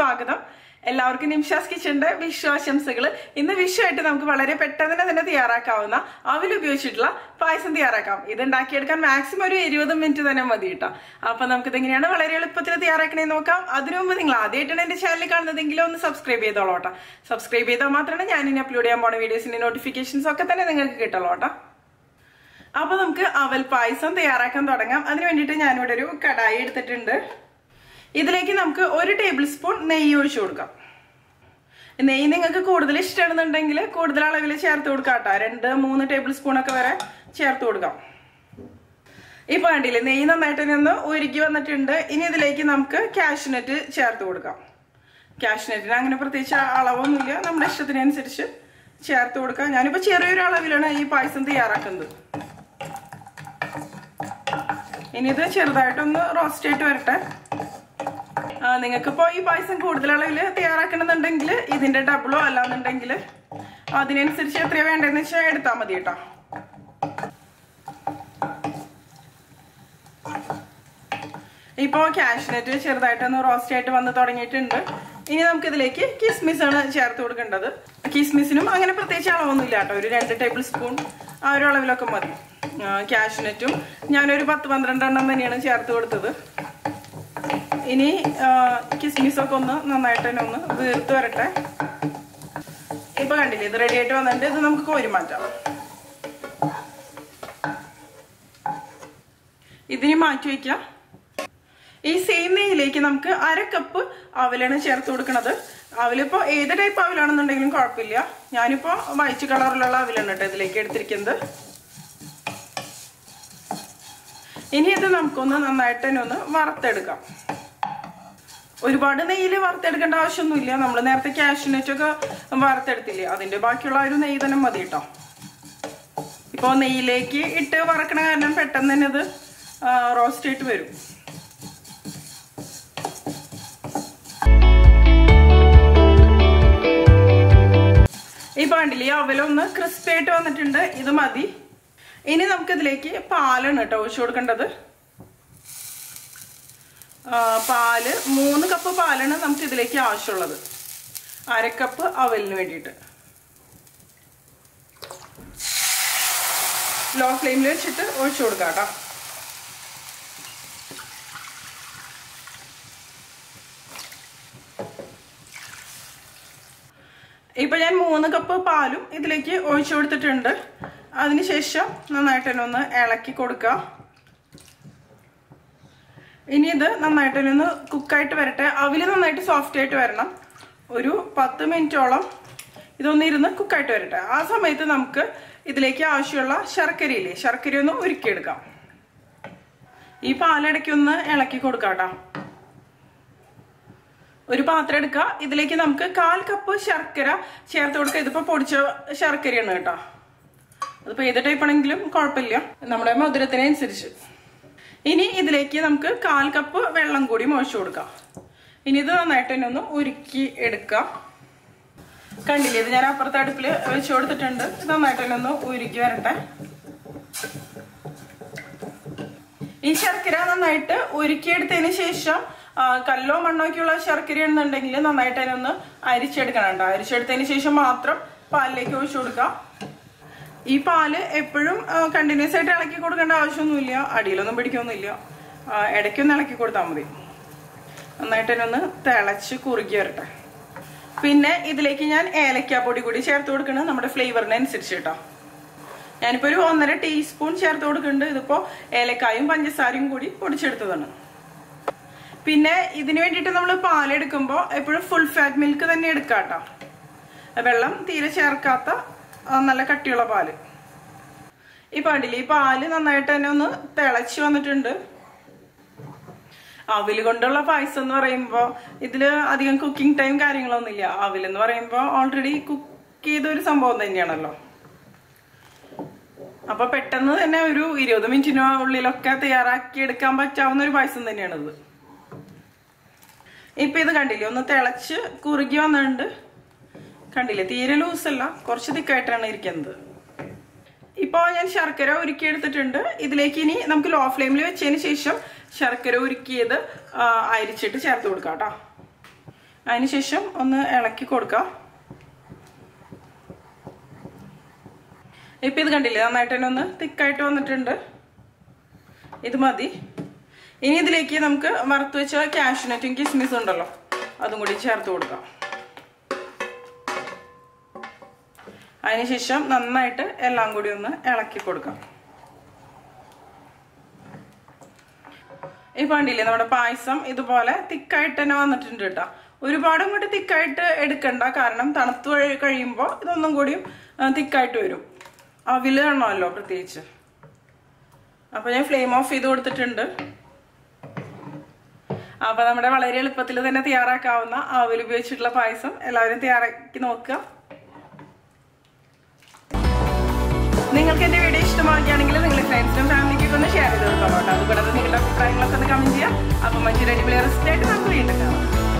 സ്വാഗതം എല്ലാവർക്കും നിംഷാസ് കിച്ചന്റെ വിശ്വാശംസകൾ ഇന്ന് വിഷുവായിട്ട് നമുക്ക് വളരെ പെട്ടെന്ന് തന്നെ തയ്യാറാക്കാവുന്ന അവിൽ ഉപയോഗിച്ചിട്ടുള്ള പായസം തയ്യാറാക്കാം ഇത് ഉണ്ടാക്കിയെടുക്കാൻ മാക്സിമം ഒരു ഇരുപത് മിനിറ്റ് തന്നെ മതി കേട്ടോ അപ്പൊ നമുക്ക് ഇതെങ്ങനെയാണ് വളരെ എളുപ്പത്തിൽ തയ്യാറാക്കണേന്ന് നോക്കാം അതിനു മുമ്പ് നിങ്ങൾ ആദ്യമായിട്ടാണ് എന്റെ ചാനൽ കാണുന്നതെങ്കിലും ഒന്ന് സബ്സ്ക്രൈബ് ചെയ്തോളൂ കേട്ടോ സബ്സ്ക്രൈബ് ചെയ്താൽ മാത്രമേ ഞാൻ ഇനി അപ്ലോഡ് ചെയ്യാൻ പോണ വീഡിയോസിന്റെ നോട്ടിഫിക്കേഷൻസ് ഒക്കെ തന്നെ നിങ്ങൾക്ക് കിട്ടുള്ളൂ കേട്ടോ അപ്പൊ നമുക്ക് അവൽ പായസം തയ്യാറാക്കാൻ തുടങ്ങാം അതിന് വേണ്ടിയിട്ട് ഞാനിവിടെ ഒരു കടായി എടുത്തിട്ടുണ്ട് ഇതിലേക്ക് നമുക്ക് ഒരു ടേബിൾ സ്പൂൺ നെയ്യ് ഒഴിച്ചു കൊടുക്കാം നെയ്യ് നിങ്ങൾക്ക് കൂടുതൽ ഇഷ്ടമാണെന്നുണ്ടെങ്കിൽ കൂടുതൽ അളവിൽ ചേർത്ത് കൊടുക്കാം കേട്ടോ രണ്ട് മൂന്ന് ടേബിൾ സ്പൂൺ ഒക്കെ വരെ ചേർത്ത് കൊടുക്കാം ഇപ്പൊ കണ്ടില്ലേ നെയ്യ് നന്നായിട്ട് നിന്ന് ഉരുക്കി വന്നിട്ടുണ്ട് ഇനി ഇതിലേക്ക് നമുക്ക് കാഷ്നറ്റ് ചേർത്ത് കൊടുക്കാം കാഷ്നറ്റിന് അങ്ങനെ പ്രത്യേകിച്ച് അളവൊന്നുമില്ല നമ്മുടെ ഇഷ്ടത്തിനനുസരിച്ച് ചേർത്ത് കൊടുക്കാം ഞാനിപ്പോ ചെറിയൊരു അളവിലാണ് ഈ പായസം തയ്യാറാക്കുന്നത് ഇനി ഇത് ചെറുതായിട്ടൊന്ന് റോസ്റ്റ് ആയിട്ട് വരട്ടെ നിങ്ങൾക്കിപ്പോ ഈ പായസം കൂടുതൽ അളവിൽ തയ്യാറാക്കണമെന്നുണ്ടെങ്കിൽ ഇതിന്റെ ഡബിളോ അല്ലാന്നുണ്ടെങ്കിൽ അതിനനുസരിച്ച് എത്രയാ വേണ്ടതെന്ന് വെച്ചാൽ എടുത്താൽ മതി കേട്ടോ ഇപ്പോൾ കാഷ്നറ്റ് ചെറുതായിട്ടൊന്ന് റോസ്റ്റ് ആയിട്ട് വന്ന് തുടങ്ങിയിട്ടുണ്ട് ഇനി നമുക്ക് ഇതിലേക്ക് കിസ്മിസ് ആണ് ചേർത്ത് കൊടുക്കേണ്ടത് കിസ്മിസിനും അങ്ങനെ പ്രത്യേകിച്ച് അളവൊന്നുമില്ല കേട്ടോ ഒരു രണ്ട് ടേബിൾ സ്പൂൺ ആ ഒരു അളവിലൊക്കെ മതി കാഷ്നറ്റും ഞാനൊരു പത്ത് പന്ത്രണ്ടെണ്ണം തന്നെയാണ് ചേർത്ത് കൊടുത്തത് ഇനി കിസ്മിസൊക്കെ ഒന്ന് നന്നായിട്ട് തന്നെ ഒന്ന് വീർത്ത് വരട്ടെ ഇപ്പൊ കണ്ടില്ലേ ഇത് റെഡി ആയിട്ട് വന്നിട്ട് ഇത് നമുക്ക് കോരി മാറ്റാം ഇതിനി മാറ്റി വയ്ക്കാം ഈ സെയിം നെയ്യിലേക്ക് നമുക്ക് അര കപ്പ് അവലാണ് ചേർത്ത് കൊടുക്കുന്നത് അവലിപ്പോ ഏത് ടൈപ്പ് അവലാണെന്നുണ്ടെങ്കിലും കുഴപ്പമില്ല ഞാനിപ്പോ വൈറ്റ് കളറിലുള്ള അവലാണ് കേട്ടോ ഇതിലേക്ക് എടുത്തിരിക്കുന്നത് ഇനി ഇത് നമുക്കൊന്ന് നന്നായിട്ട് തന്നെ ഒന്ന് വറുത്തെടുക്കാം ഒരുപാട് നെയ്യിൽ വറുത്തെടുക്കേണ്ട ആവശ്യമൊന്നുമില്ല നമ്മൾ നേരത്തെ കാഷ്യൂനറ്റൊക്കെ വറുത്തെടുത്തില്ലേ അതിന്റെ ബാക്കിയുള്ള ഒരു നെയ്യ് തന്നെ മതി കേട്ടോ ഇപ്പോൾ നെയ്യിലേക്ക് ഇട്ട് വറക്കണ കാരണം പെട്ടെന്ന് തന്നെ അത് റോസ്റ്റ് ആയിട്ട് വരും ഇപ്പൊ കണ്ടില്ലേ ഈ അവലൊന്ന് ക്രിസ്പി ആയിട്ട് വന്നിട്ടുണ്ട് ഇത് മതി ഇനി നമുക്കിതിലേക്ക് പാലാണ് കേട്ടോ ഒഴിച്ചു കൊടുക്കേണ്ടത് പാല് മൂന്ന് കപ്പ് പാലാണ് നമുക്ക് ഇതിലേക്ക് ആവശ്യമുള്ളത് അരക്കപ്പ് അവലിന് വേണ്ടിയിട്ട് ലോ ഫ്ലെയിമിൽ വെച്ചിട്ട് ഒഴിച്ചു കൊടുക്കാം കേട്ടോ ഇപ്പൊ ഞാൻ മൂന്ന് കപ്പ് പാലും ഇതിലേക്ക് ഒഴിച്ചു കൊടുത്തിട്ടുണ്ട് അതിനുശേഷം നന്നായിട്ട് തന്നെ ഒന്ന് ഇളക്കി കൊടുക്കുക ഇനി ഇത് നന്നായിട്ട് തന്നെ ഒന്ന് കുക്കായിട്ട് വരട്ടെ അവില് നന്നായിട്ട് സോഫ്റ്റ് ആയിട്ട് വരണം ഒരു പത്ത് മിനിറ്റോളം ഇതൊന്ന് ഇരുന്ന് കുക്കായിട്ട് വരട്ടെ ആ സമയത്ത് നമുക്ക് ഇതിലേക്ക് ആവശ്യമുള്ള ശർക്കരയില്ലേ ശർക്കര ഒന്ന് ഉരുക്കിയെടുക്കാം ഈ പാലടയ്ക്ക് ഒന്ന് ഇളക്കി കൊടുക്കാം കേട്ടോ ഒരു പാത്രം എടുക്കുക ഇതിലേക്ക് നമുക്ക് കാൽ കപ്പ് ശർക്കര ചേർത്ത് കൊടുക്കുക ഇതിപ്പോ പൊടിച്ച ശർക്കരയാണ് കേട്ടോ അതിപ്പോ ഏത് ടൈപ്പ് ആണെങ്കിലും കുഴപ്പമില്ല നമ്മുടെ മധുരത്തിനനുസരിച്ച് ഇനി ഇതിലേക്ക് നമുക്ക് കാൽ കപ്പ് വെള്ളം കൂടി ഒഴിച്ചു കൊടുക്കാം ഇനി ഇത് നന്നായിട്ട് തന്നെ ഒന്ന് ഉരുക്കി എടുക്കാം കണ്ടില്ലേ ഇത് ഞാൻ അപ്പുറത്തെ അടുപ്പിൽ വെച്ച് കൊടുത്തിട്ടുണ്ട് നന്നായിട്ട് തന്നെ ഒന്ന് ഉരുക്കി വരട്ടെ ഈ ശർക്കര നന്നായിട്ട് ഉരുക്കിയെടുത്തതിന് ശേഷം കല്ലോ മണ്ണോക്കുള്ള ശർക്കര എന്നുണ്ടെങ്കിൽ നന്നായിട്ട് തന്നെ ഒന്ന് അരിച്ചെടുക്കണം കേട്ടോ അരിച്ചെടുത്തതിന് ശേഷം മാത്രം പാലിലേക്ക് ഒഴിച്ചു കൊടുക്കാം ഈ പാല് എപ്പോഴും കണ്ടിന്യൂസ് ആയിട്ട് ഇളക്കി കൊടുക്കേണ്ട ആവശ്യമൊന്നുമില്ല അടിയിലൊന്നും പിടിക്കൊന്നുമില്ല ഇടയ്ക്കൊന്ന് ഇളക്കി കൊടുത്താൽ മതി നന്നായിട്ട് തന്നെ ഒന്ന് തിളച്ച് കുറുക്കി വരട്ടെ പിന്നെ ഇതിലേക്ക് ഞാൻ ഏലക്ക പൊടി കൂടി ചേർത്ത് കൊടുക്കുന്നത് നമ്മുടെ ഫ്ലേവറിനനുസരിച്ച് കേട്ടോ ഞാനിപ്പോ ഒരു ഒന്നര ടീസ്പൂൺ ചേർത്ത് കൊടുക്കുന്നുണ്ട് ഇതിപ്പോ ഏലക്കായും പഞ്ചസാരയും കൂടി പൊടിച്ചെടുത്തതാണ് പിന്നെ ഇതിന് വേണ്ടിയിട്ട് നമ്മൾ പാലെടുക്കുമ്പോൾ എപ്പോഴും ഫുൾ ഫാറ്റ് മിൽക്ക് തന്നെ എടുക്കാം കേട്ടോ വെള്ളം തീരെ ചേർക്കാത്ത നല്ല കട്ടിയുള്ള പാല് ഈ പാടില്ല ഈ പാല് നന്നായിട്ട് തന്നെ ഒന്ന് തിളച്ച് വന്നിട്ടുണ്ട് അവില് കൊണ്ടുള്ള പായസം എന്ന് പറയുമ്പോൾ ഇതില് അധികം കുക്കിംഗ് ടൈം കാര്യങ്ങളൊന്നുമില്ല അവിൽ എന്ന് പറയുമ്പോൾ ഓൾറെഡി കുക്ക് ചെയ്ത ഒരു സംഭവം തന്നെയാണല്ലോ അപ്പൊ പെട്ടെന്ന് തന്നെ ഒരു ഇരുപത് മിനിറ്റിനുള്ളിലൊക്കെ തയ്യാറാക്കി എടുക്കാൻ പറ്റാവുന്ന ഒരു പായസം തന്നെയാണിത് ഇപ്പൊ ഇത് കണ്ടില്ലേ ഒന്ന് തിളച്ച് കുറുകി വന്നിട്ടുണ്ട് കണ്ടില്ലേ തീരെ ലൂസല്ല കുറച്ച് തിക്കായിട്ടാണ് ഇരിക്കുന്നത് ഇപ്പോൾ ഞാൻ ശർക്കര ഉരുക്കി എടുത്തിട്ടുണ്ട് ഇതിലേക്ക് ഇനി നമുക്ക് ലോ ഫ്ലെയിമിൽ വെച്ചതിന് ശേഷം ശർക്കര ഉരുക്കിയത് ആ, അരിച്ചിട്ട് ചേർത്ത് കൊടുക്കാം കേട്ടോ അതിനുശേഷം ഒന്ന് ഇളക്കി കൊടുക്കാം ഇപ്പൊ ഇത് കണ്ടില്ലേ നന്നായിട്ട് തന്നെ ഒന്ന് തിക്കായിട്ട് വന്നിട്ടുണ്ട് ഇത് മതി ഇനി ഇതിലേക്ക് നമുക്ക് വറുത്ത് വെച്ച കാഷ്നറ്റും കിസ്മിസും ഉണ്ടല്ലോ അതും കൂടി ചേർത്ത് കൊടുക്കാം അതിനുശേഷം നന്നായിട്ട് എല്ലാം കൂടി ഒന്ന് ഇളക്കി കൊടുക്കാം ഈ കണ്ടില്ലേ നമ്മുടെ പായസം ഇതുപോലെ തിക്കായിട്ട് തന്നെ വന്നിട്ടുണ്ട് കേട്ടോ ഒരുപാട് അങ്ങോട്ട് തിക്കായിട്ട് എടുക്കണ്ട കാരണം തണുത്ത് കഴിയുമ്പോൾ ഇതൊന്നും കൂടിയും തിക്കായിട്ട് വരും അവില് കാണണമല്ലോ പ്രത്യേകിച്ച് അപ്പൊ ഞാൻ ഫ്ലെയിം ഓഫ് ചെയ്ത് കൊടുത്തിട്ടുണ്ട് അപ്പൊ നമ്മുടെ വളരെ എളുപ്പത്തിൽ തന്നെ തയ്യാറാക്കാവുന്ന ആവിൽ ഉപയോഗിച്ചിട്ടുള്ള പായസം എല്ലാവരും തയ്യാറാക്കി നോക്കുക നിങ്ങൾക്ക് എന്റെ വീഡിയോ ഇഷ്ടമാക്കുകയാണെങ്കിൽ നിങ്ങൾ ഫ്രണ്ട്സിനും ഫാമിലിക്കൊക്കെ ഒന്ന് ഷെയർ ചെയ്ത് കൊടുത്തോളൂ കേട്ടോ അതുകൂടാതെ നിങ്ങളുടെ അഭിപ്രായങ്ങളൊക്കെ ഒന്ന് കമന്റ് ചെയ്യാം അപ്പൊ മറ്റൊരു അടിപൊളി റെസിപ്പി ആയിട്ട് നമുക്ക് വീണ്ടും കാണാം